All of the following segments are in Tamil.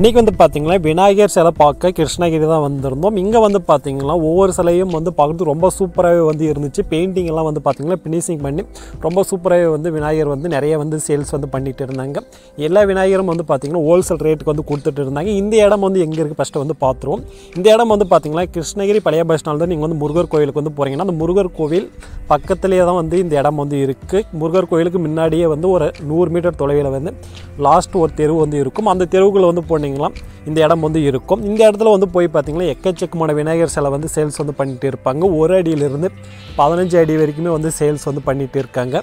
இன்றைக்கி வந்து பார்த்திங்கன்னா விநாயகர் சிலை பார்க்க கிருஷ்ணகிரி தான் வந்திருந்தோம் இங்கே வந்து பார்த்திங்கன்னா ஒவ்வொரு சிலையும் வந்து பார்க்குறது ரொம்ப சூப்பராகவே வந்து இருந்துச்சு பெயிண்டிங் எல்லாம் வந்து பார்த்திங்கன்னா ஃபினிஷிங் பண்ணி ரொம்ப சூப்பராகவே வந்து விநாயகர் வந்து நிறைய வந்து சேல்ஸ் வந்து பண்ணிட்டு இருந்தாங்க எல்லா விநாயகரும் வந்து பார்த்திங்கன்னா ஹோல்சேல் ரேட்டுக்கு வந்து கொடுத்துட்டு இருந்தாங்க இந்த இடம் வந்து எங்கே இருக்குது ஃபஸ்ட்டு வந்து பார்த்துருவோம் இந்த இடம் வந்து பார்த்திங்கன்னா கிருஷ்ணகிரி பழைய பஸ் ஸ்டாண்ட் தான் நீங்கள் வந்து முருகர் கோயிலுக்கு வந்து போகிறீங்கன்னா அந்த முருகர் கோவில் பக்கத்துலேயே தான் வந்து இந்த இடம் வந்து இருக்குது முருகர் கோயிலுக்கு முன்னாடியே வந்து ஒரு நூறு மீட்டர் தொலைவில் வந்து லாஸ்ட் ஒரு தெருவு வந்து இருக்கும் அந்த தெருவுக்குள்ள வந்து போனீங்களா இந்த இடம் வந்து இருக்கும் இந்த இடத்துல வந்து போய் பார்த்தீங்கன்னா எக்கச்சக்கமான விநாயகர் சிலை வந்து சேல்ஸ் வந்து பண்ணிட்டு இருப்பாங்க ஒரு அடியிலிருந்து பதினஞ்சு அடி வரைக்குமே வந்து சேல்ஸ் வந்து பண்ணிட்டு இருக்காங்க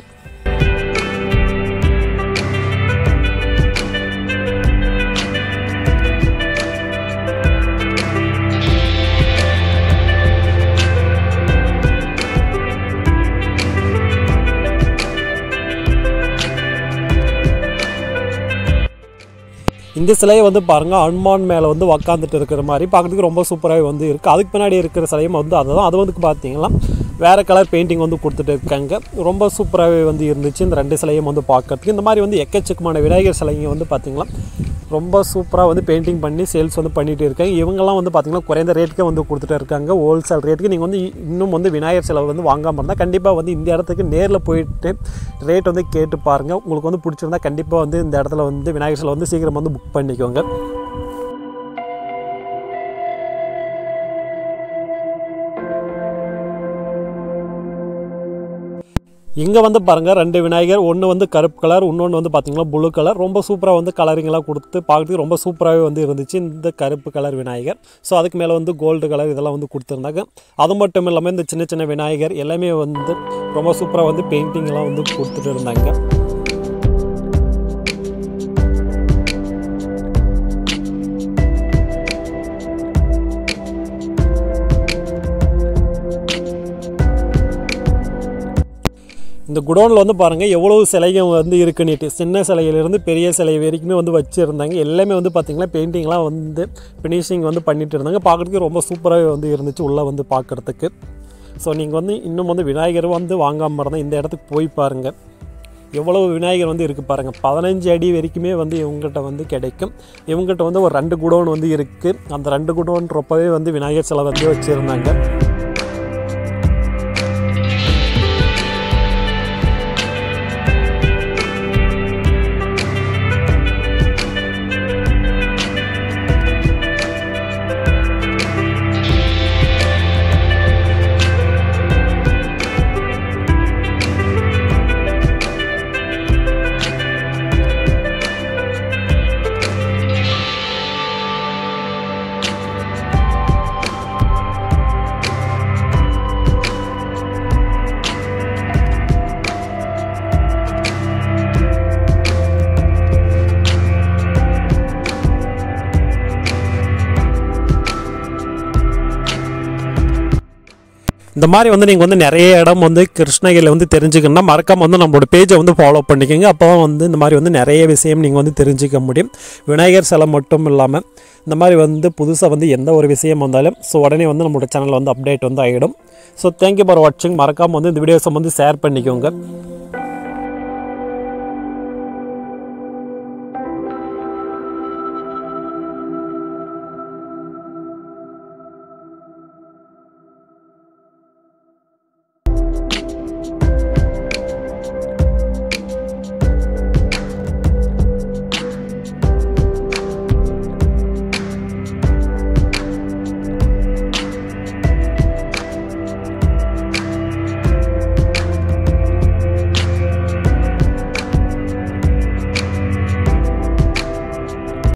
இந்த சிலையை வந்து பாருங்கள் அனுமான் மேலே வந்து உக்காந்துட்டு இருக்கிற மாதிரி பார்க்கறதுக்கு ரொம்ப சூப்பராகவே வந்து இருக்குது அதுக்கு பின்னாடி இருக்கிற சிலையும் வந்து அதுதான் அது வந்து பார்த்தீங்கன்னா வேறு கலர் பெயிண்டிங் வந்து கொடுத்துட்டு இருக்காங்க ரொம்ப சூப்பராகவே வந்து இருந்துச்சு இந்த ரெண்டு சிலையும் வந்து பார்க்கறதுக்கு இந்த மாதிரி வந்து எக்கச்சக்கமான விநாயகர் சிலைங்க வந்து பார்த்திங்கன்னா ரொம்ப சூப்பராக வந்து பெயிண்டிங் பண்ணி சேல்ஸ் வந்து பண்ணிகிட்டு இருக்காங்க இவங்கெல்லாம் வந்து பார்த்திங்கன்னா குறைந்த ரேட்டுக்கே வந்து கொடுத்துட்டு இருக்காங்க ஹோல்சேல் ரேட்டுக்கு நீங்கள் வந்து இன்னும் வந்து விநாயகர் சிலை வந்து வாங்காமல் இருந்தால் கண்டிப்பாக வந்து இந்த இடத்துக்கு நேரில் போயிட்டு ரேட் வந்து கேட்டு பாருங்கள் உங்களுக்கு வந்து பிடிச்சிருந்தா கண்டிப்பாக வந்து இந்த இடத்துல வந்து விநாயகர் சிலை வந்து சீக்கிரம் வந்து புக் பண்ணிக்கோங்க இங்கே வந்து பாருங்கள் ரெண்டு விநாயகர் ஒன்று வந்து கருப்பு கலர் இன்னொன்று வந்து பார்த்திங்கன்னா ப்ளூ கலர் ரொம்ப சூப்பராக வந்து கலரிங்கெல்லாம் கொடுத்து பார்க்கறதுக்கு ரொம்ப சூப்பராகவே வந்து இருந்துச்சு இந்த கருப்பு கலர் விநாயகர் ஸோ அதுக்கு மேலே வந்து கோல்டு கலர் இதெல்லாம் வந்து கொடுத்துருந்தாங்க அது மட்டும் இல்லாமல் இந்த சின்ன சின்ன விநாயகர் எல்லாமே வந்து ரொம்ப சூப்பராக வந்து பெயிண்டிங்லாம் வந்து கொடுத்துட்டு இருந்தாங்க இந்த குடோனில் வந்து பாருங்கள் எவ்வளவு சிலைகள் வந்து இருக்குன்னுட்டு சின்ன சிலையிலேருந்து பெரிய சிலை வரைக்குமே வந்து வச்சுருந்தாங்க எல்லாமே வந்து பார்த்திங்கன்னா பெயிண்டிங்லாம் வந்து ஃபினிஷிங் வந்து பண்ணிட்டு இருந்தாங்க பார்க்குறதுக்கு ரொம்ப சூப்பராகவே வந்து இருந்துச்சு உள்ளே வந்து பார்க்குறதுக்கு ஸோ நீங்கள் வந்து இன்னும் வந்து விநாயகர் வந்து வாங்காமல் இருந்தால் இந்த இடத்துக்கு போய் பாருங்கள் எவ்வளவு விநாயகர் வந்து இருக்குது பாருங்கள் பதினஞ்சு அடி வரைக்குமே வந்து இவங்ககிட்ட வந்து கிடைக்கும் இவங்ககிட்ட வந்து ஒரு ரெண்டு குடோன் வந்து இருக்குது அந்த ரெண்டு குடோன் ரொம்பவே வந்து விநாயகர் சிலை வந்து வச்சுருந்தாங்க இந்த மாதிரி வந்து நீங்கள் வந்து நிறைய இடம் வந்து கிருஷ்ணகிரியில் வந்து தெரிஞ்சுக்கணும்னா மறக்காம வந்து நம்மளோட பேஜை வந்து ஃபாலோ பண்ணிக்கோங்க அப்போ தான் வந்து இந்த மாதிரி வந்து நிறைய விஷயம் நீங்கள் வந்து தெரிஞ்சுக்க முடியும் விநாயகர் சிலை மட்டும் இல்லாமல் இந்த மாதிரி வந்து புதுசாக வந்து எந்த ஒரு விஷயம் வந்தாலும் ஸோ உடனே வந்து நம்மளோட சேனலில் வந்து அப்டேட் வந்து ஆகிடும் ஸோ தேங்க்யூ ஃபார் வாட்சிங் மறக்காமல் வந்து இந்த வீடியோஸை வந்து ஷேர் பண்ணிக்கோங்க